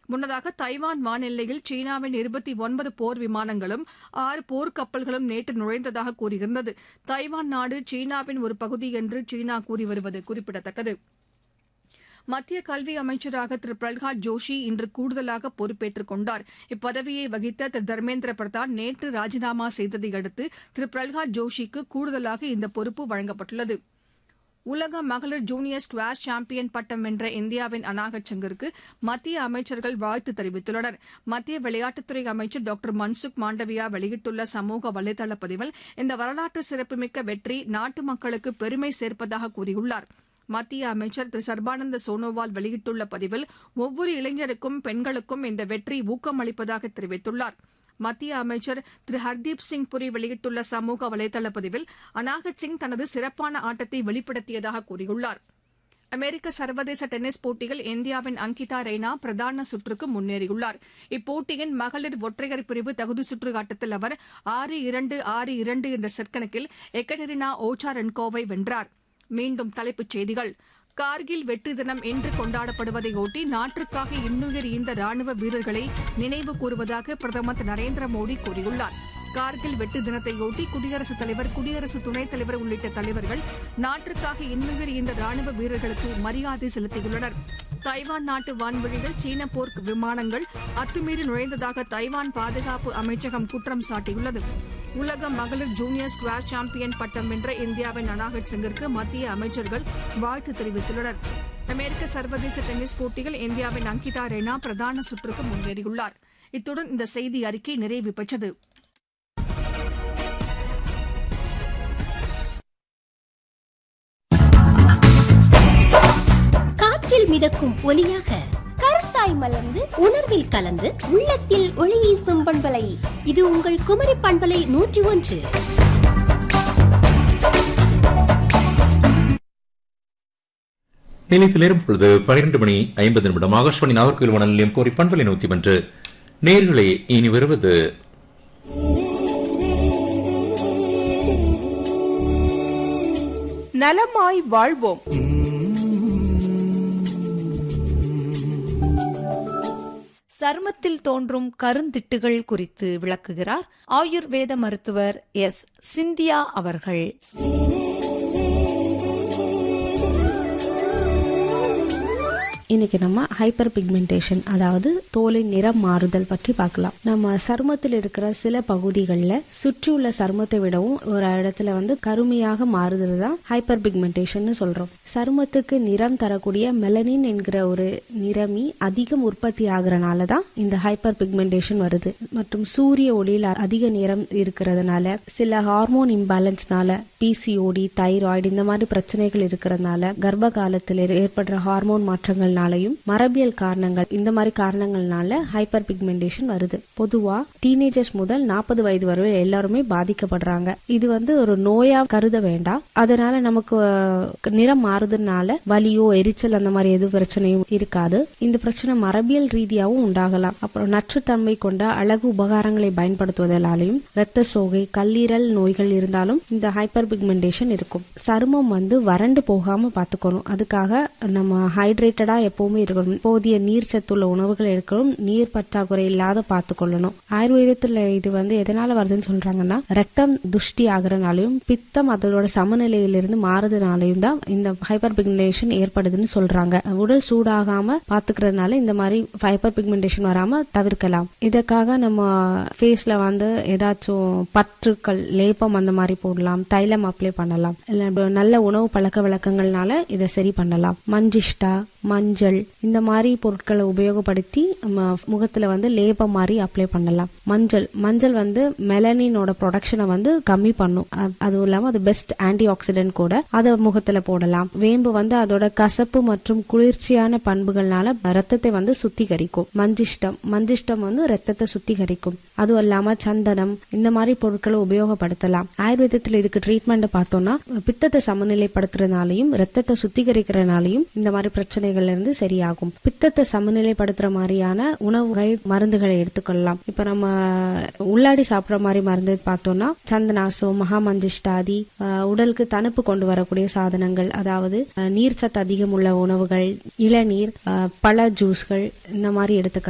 முன்னதாக தைவான் வானெல்லையில் சீனாவின் இருபத்தி ஒன்பது போர் விமானங்களும் ஆறு போர் கப்பல்களும் நேற்று நுழைந்ததாக கூறியிருந்தது தைவான் நாடு சீனாவின் ஒரு பகுதி என்று சீனா கூறி வருவது குறிப்பிடத்தக்கது மத்திய கல்வி அமைச்சராக திரு பிரல்ஹாத் ஜோஷி இன்று கூடுதலாக பொறுப்பேற்றுக் கொண்டார் இப்பதவியை வகித்த திரு தர்மேந்திர பிரதான் நேற்று ராஜினாமா செய்ததை அடுத்து திரு பிரல்ஹாத் ஜோஷிக்கு கூடுதலாக இந்த பொறுப்பு வழங்கப்பட்டுள்ளது உலக மகளிர் ஜூனியர் ஸ்குவாஷ் சாம்பியன் பட்டம் வென்ற இந்தியாவின் அனாகட் சங்கருக்கு மத்திய அமைச்சர்கள் வாழ்த்து தெரிவித்துள்ளனர் மத்திய விளையாட்டுத்துறை அமைச்சர் டாக்டர் மன்சுக் மாண்டவியா வெளியிட்டுள்ள சமூக வலைதள பதிவில் இந்த வரலாற்று சிறப்புமிக்க வெற்றி நாட்டு மக்களுக்கு பெருமை சேர்ப்பதாக கூறியுள்ளார் மத்திய அமைச்சர் திரு சர்பானந்த சோனோவால் வெளியிட்டுள்ள பதிவில் ஒவ்வொரு இளைஞருக்கும் பெண்களுக்கும் இந்த வெற்றி ஊக்கமளிப்பதாக தெரிவித்துள்ளார் மத்திய அமைச்சர் திரு ஹர்தீப் சிங் புரி வெளியிட்டுள்ள சமூக வலைதள பதிவில் அனாகத் சிங் தனது சிறப்பான ஆட்டத்தை வெளிப்படுத்தியதாக கூறியுள்ளார் அமெரிக்க சர்வதேச டென்னிஸ் போட்டியில் இந்தியாவின் அங்கிதா ரெய்னா பிரதான சுற்றுக்கு முன்னேறியுள்ளார் இப்போட்டியின் மகளிர் ஒற்றையர் பிரிவு தகுதி சுற்று ஆட்டத்தில் அவர் ஆறு இரண்டு ஆறு இரண்டு என்ற செட் கணக்கில் எக்கடெரினா ஓச்சாரென்கோவை வென்றார் மீண்டும் தலைப்புச் செய்திகள் கார்கில் வெற்றி தினம் இன்று கொண்டாடப்படுவதையொட்டி நாட்டிற்காக இன்னுயிர் ஈந்த ராணுவ வீரர்களை நினைவு கூறுவதாக பிரதமர் திரு நரேந்திர மோடி கூறியுள்ளார் கார்கில் வெற்றி தினத்தையொட்டி குடியரசுத் தலைவர் குடியரசு துணைத் தலைவர் உள்ளிட்ட தலைவர்கள் நாட்டிற்காக இன்னுயிர் ஈந்த ராணுவ வீரர்களுக்கு மரியாதை செலுத்தியுள்ளனர் தைவான் நாட்டு வான்வழியில் சீன போர் விமானங்கள் அத்துமீறி நுழைந்ததாக தைவான் பாதுகாப்பு அமைச்சகம் குற்றம் சாட்டியுள்ளது உலக மகளிர் ஜூனியர் ஸ்குவாஷ் சாம்பியன் பட்டம் வென்ற இந்தியாவின் அனாகட் சிங்கிற்கு மத்திய அமைச்சர்கள் வாழ்த்து தெரிவித்துள்ளனர் அமெரிக்க சர்வதேச டென்னிஸ் போட்டியில் இந்தியாவின் அங்கிதா ரெய்னா பிரதான சுற்றுக்கு முன்னேறியுள்ளார் இத்துடன் இந்த செய்தி அறிக்கை நிறைவு பெற்றது காற்றில் மிதக்கும் ஒலியாக கருத்தாய் மலர்ந்து உணர்வில் கலந்து உள்ளத்தில் ஒளி வீசும் பண்பலை இது உங்கள் குமரி பண்பலை நூற்றி ஒன்று நிலையத்தில் நேரம் பொழுது பனிரெண்டு மணி ஐம்பது நிமிடம் ஆகாஷ்வாணி நாகர்கோவில் வானல் நிலையம் கோரி பண்பலை நூத்தி ஒன்று நேர்களே இனி வருவது நலமாய் வாழ்வோம் சருமத்தில் தோன்றும் கருந்திட்டுகள் குறித்து விளக்குகிறார் ஆயுர்வேத மருத்துவர் எஸ் சிந்தியா அவர்கள் இன்னைக்கு நம்ம ஹைப்பர் பிக்மெண்டேஷன் அதாவது தோலின் நிறம் மாறுதல் பற்றி பார்க்கலாம் நம்ம சருமத்தில் இருக்கிற சில பகுதிகளில் சுற்றியுள்ள சருமத்தை விடவும் ஒரு இடத்துல வந்து கருமையாக மாறுதல் தான் ஹைப்பர் பிக்மெண்டேஷன் சொல்றோம் சருமத்துக்கு நிறம் தரக்கூடிய மெலனின் என்கிற ஒரு நிறமி அதிகம் உற்பத்தி ஆகுறனால தான் இந்த ஹைப்பர் பிக்மெண்டேஷன் வருது மற்றும் சூரிய ஒளியில் அதிக நிறம் இருக்கிறதுனால சில ஹார்மோன் இம்பேலன்ஸ்னால பிசிஓடி தைராய்டு இந்த மாதிரி பிரச்சனைகள் இருக்கிறதுனால கர்ப்ப காலத்தில் ஏற்படுற ஹார்மோன் மாற்றங்கள் காரணங்கள்னாலையும் மரபியல் காரணங்கள் இந்த மாதிரி காரணங்கள்னால ஹைப்பர் பிக்மெண்டேஷன் வருது பொதுவா டீனேஜர்ஸ் முதல் நாற்பது வயது வரை எல்லாருமே பாதிக்கப்படுறாங்க இது வந்து ஒரு நோயா கருத வேண்டாம் அதனால நமக்கு நிறம் மாறுதுனால வலியோ எரிச்சல் அந்த மாதிரி எது பிரச்சனையும் இருக்காது இந்த பிரச்சனை மரபியல் ரீதியாகவும் உண்டாகலாம் அப்புறம் நச்சுத்தன்மை கொண்ட அழகு உபகாரங்களை பயன்படுத்துவதாலையும் இரத்த சோகை கல்லீரல் நோய்கள் இருந்தாலும் இந்த ஹைப்பர் பிக்மெண்டேஷன் இருக்கும் சருமம் வந்து வறண்டு போகாம பாத்துக்கணும் அதுக்காக நம்ம ஹைட்ரேட்டடா எப்பவுமே இருக்கணும் போதிய நீர் சத்துள்ள உணவுகள் எடுக்கணும் நீர் பற்றாக்குறை இல்லாத பார்த்து கொள்ளணும் ஆயுர்வேதத்துல இது வந்து எதனால வருதுன்னு சொல்றாங்கன்னா ரத்தம் துஷ்டி ஆகுறனாலையும் பித்தம் அதோட சமநிலையிலிருந்து மாறுறதுனாலையும் தான் இந்த ஹைப்பர் பிக்மெண்டேஷன் ஏற்படுதுன்னு சொல்றாங்க உடல் சூடாகாம பாத்துக்கிறதுனால இந்த மாதிரி ஹைப்பர் பிக்மெண்டேஷன் வராம தவிர்க்கலாம் இதற்காக நம்ம ஃபேஸ்ல வந்து ஏதாச்சும் பற்றுக்கள் லேப்பம் அந்த மாதிரி போடலாம் தைலம் அப்ளை பண்ணலாம் இல்ல நல்ல உணவு பழக்க வழக்கங்கள்னால இதை சரி பண்ணலாம் மஞ்சிஷ்டா மஞ்சள் இந்த மாதிரி பொருட்களை உபயோகப்படுத்தி நம்ம முகத்துல வந்து லேபம் மாதிரி அப்ளை பண்ணலாம் மஞ்சள் மஞ்சள் வந்து மெலனினோட ப்ரொடக்ஷனை வந்து கம்மி பண்ணும் அதுவும் இல்லாம அது பெஸ்ட் ஆன்டி ஆக்சிடென்ட் கூட அதை முகத்துல போடலாம் வேம்பு வந்து அதோட கசப்பு மற்றும் குளிர்ச்சியான பண்புகள்னால ரத்தத்தை வந்து சுத்திகரிக்கும் மஞ்சிஷ்டம் மஞ்சிஷ்டம் வந்து ரத்தத்தை சுத்திகரிக்கும் அதுவும் இல்லாம சந்தனம் இந்த மாதிரி பொருட்களை உபயோகப்படுத்தலாம் ஆயுர்வேதத்துல இதுக்கு ட்ரீட்மெண்ட் பார்த்தோம்னா பித்தத்தை சமநிலைப்படுத்துறதுனாலையும் ரத்தத்தை சுத்திகரிக்கிறதுனாலையும் இந்த மாதிரி பிரச்சனைகள்ல இருந்து சரியாகும் பித்தத்தை சமநிலைப்படுத்துற மாதிரியான உணவுகள் மருந்துகளை எடுத்துக்கொள்ளலாம் இப்ப நம்ம உள்ளாடி சாப்பிடுற மாதிரி மருந்து பார்த்தோம்னா சந்தனாசம் மகாமஞ்சிஷ்டாதி உடலுக்கு தணுப்பு கொண்டு வரக்கூடிய சாதனங்கள் அதாவது நீர் சத்து அதிகம் உள்ள உணவுகள் இளநீர் பழ ஜூஸ்கள் இந்த மாதிரி எடுத்துக்க